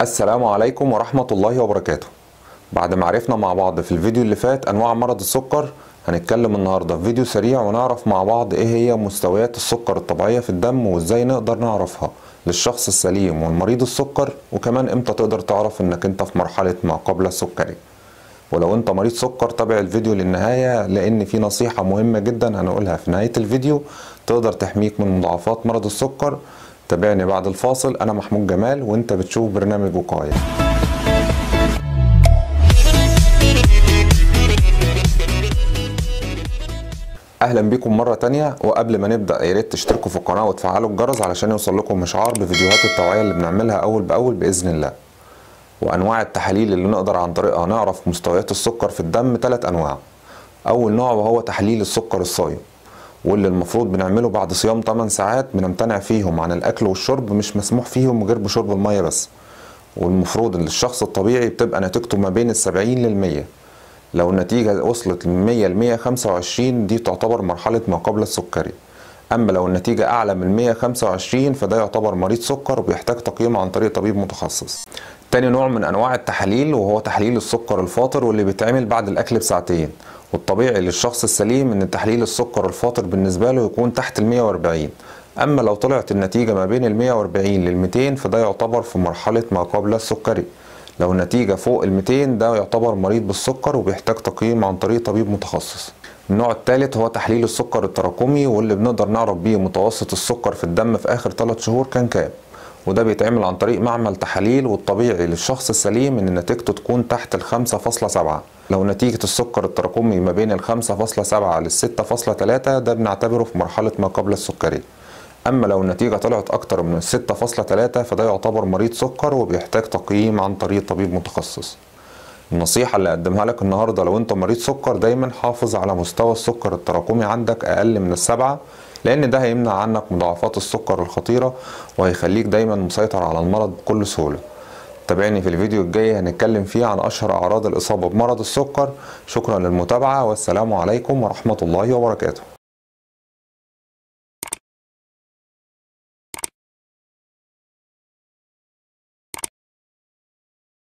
السلام عليكم ورحمة الله وبركاته بعد ما عرفنا مع بعض في الفيديو اللي فات أنواع مرض السكر هنتكلم النهاردة في فيديو سريع ونعرف مع بعض إيه هي مستويات السكر الطبيعية في الدم وإزاي نقدر نعرفها للشخص السليم والمريض السكر وكمان إمتى تقدر تعرف إنك أنت في مرحلة ما قبل السكري ولو أنت مريض سكر تابع الفيديو للنهاية لأن في نصيحة مهمة جدا هنقولها في نهاية الفيديو تقدر تحميك من مضاعفات مرض السكر تابعني بعد الفاصل أنا محمود جمال وأنت بتشوف برنامج وقاية اهلا بيكم مره تانية وقبل ما نبدا يا ريت تشتركوا في القناه وتفعلوا الجرس علشان يوصل لكم اشعار بفيديوهات التوعيه اللي بنعملها اول باول باذن الله وانواع التحاليل اللي نقدر عن طريقها نعرف مستويات السكر في الدم ثلاث انواع اول نوع وهو تحليل السكر الصايم واللي المفروض بنعمله بعد صيام 8 ساعات بنمتنع فيهم عن الاكل والشرب مش مسموح فيهم غير بشرب الميه بس والمفروض ان الشخص الطبيعي بتبقى نتيجته ما بين السبعين للمية لو النتيجة وصلت من 100 ل 125 دي تعتبر مرحلة ما قبل السكري أما لو النتيجة أعلى من 125 فده يعتبر مريض سكر وبيحتاج تقييم عن طريق طبيب متخصص تاني نوع من أنواع التحاليل وهو تحليل السكر الفاطر واللي بيتعمل بعد الأكل بساعتين والطبيعي للشخص السليم إن تحليل السكر الفاطر بالنسبة له يكون تحت ال 140 أما لو طلعت النتيجة ما بين ال 140 لل 200 فده يعتبر في مرحلة ما قبل السكري لو النتيجة فوق ال 200 ده يعتبر مريض بالسكر وبيحتاج تقييم عن طريق طبيب متخصص. النوع الثالث هو تحليل السكر التراكمي واللي بنقدر نعرف بيه متوسط السكر في الدم في آخر 3 شهور كان كام. وده بيتعمل عن طريق معمل تحاليل والطبيعي للشخص السليم ان نتيجته تكون تحت ال 5.7 لو نتيجة السكر التراكمي ما بين ال 5.7 لل 6.3 ده بنعتبره في مرحلة ما قبل السكري. اما لو النتيجه طلعت اكتر من 6.3 فده يعتبر مريض سكر وبيحتاج تقييم عن طريق طبيب متخصص النصيحة اللي أقدمها لك النهاردة لو أنت مريض سكر دايما حافظ على مستوى السكر التراكمي عندك أقل من السبعة لأن ده هيمنع عنك مضاعفات السكر الخطيرة وهيخليك دايما مسيطر على المرض بكل سهولة تابعني في الفيديو الجاي هنتكلم فيه عن أشهر أعراض الإصابة بمرض السكر شكرا للمتابعة والسلام عليكم ورحمة الله وبركاته